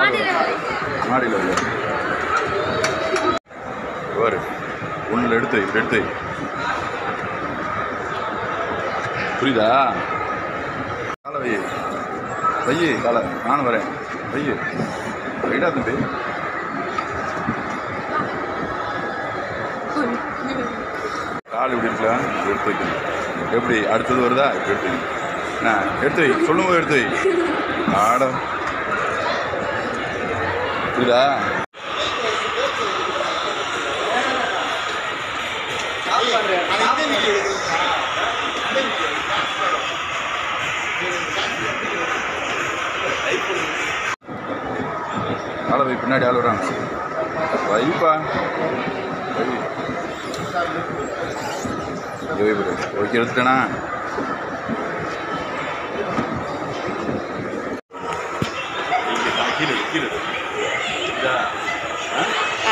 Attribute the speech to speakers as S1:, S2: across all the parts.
S1: மாடியில் வை பாரு ஒன்றில் எடுத்து வை, இப்படி எடுத்து வை. புரியுதா காலை வை வையு காலை நானும் வரேன் வையு வைடா தம்பி கால் இப்படி இருக்கலாம் இப்படி எடுத்து வைக்கணும் எப்படி அடுத்தது வருதா இப்படி எடுத்து வைக்கணும் என்ன எடுத்து வை சொல்லும் போது எடுத்து வை ஆட புரியுதா காலை வை பின்னாடி ஆள் வராங்க வைப்பா வை வை ப்ரோ ஓகே எடுத்துட்டேனா கீழே கீழே இதா ஆ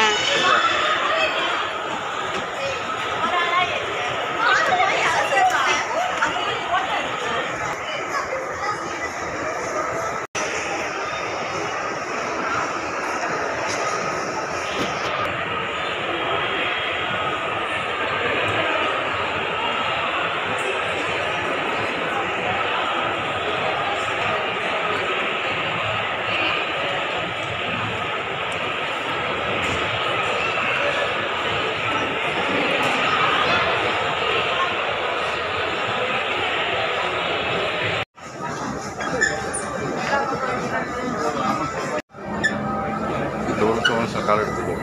S1: இந்த வருஷம் வருஷம் கால் எடுத்துக்கோ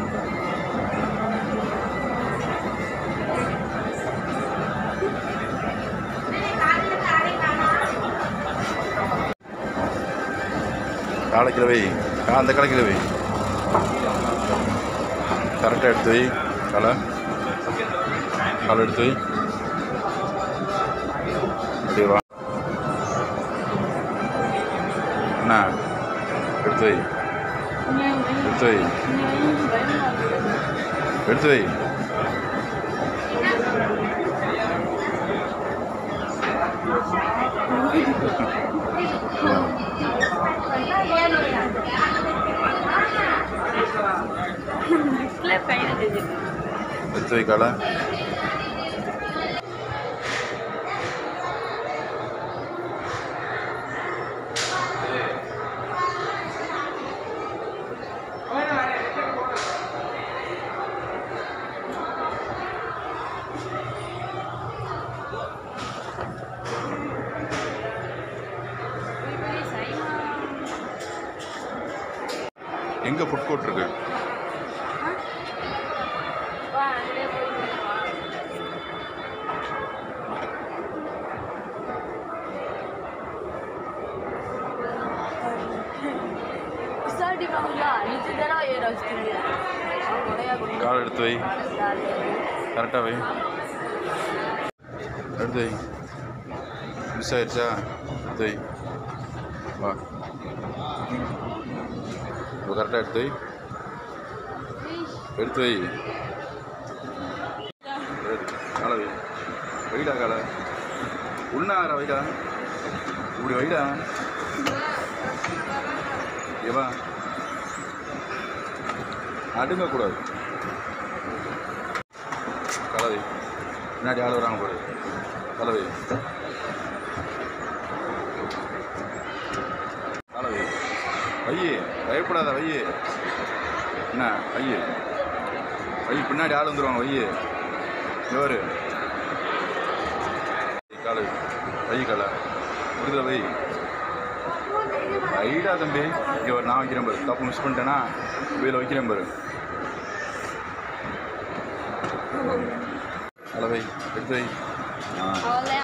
S1: காலைக்கில் வை கா அந்த கலைக்கில் வை கரெக்டாக எடுத்து வை காலை காலை எடுத்து வை அப்படியே வா என்ன எடுத்து வை எடுத்து வை எடுத்து வை எடுத்து வை காலை எங்கே ஃபுட் கோர்ட் இருக்கு காலை எடுத்து வை கரெக்டாக வை எடுத்து வை மிஸ் ஆயிடுச்சா எடுத்து வை வா இப்போ கரெக்டாக எடுத்து வை எடுத்து வை எடு. காலை வை வைடா காலை உண்ணார வைடா இப்படி வைடா ஏவா அடுங்கக்கூடாது கலவை பின்னாடி ஆள் வராங்க போடு கலவை கலவை வையே பயப்படாத வையே என்ன வையே வை பின்னாடி ஆள் வந்துருவாங்க வையே இவரு காலை வை காலை புரிதல வை ஐடா தம்பி இங்கே ஒரு நான் வைக்கிறேன் பாரு தப்பு மிஸ் பண்ணிட்டேன்னா வீல வைக்கிறேன் பாரு அளவை எடுத்து வை ஆ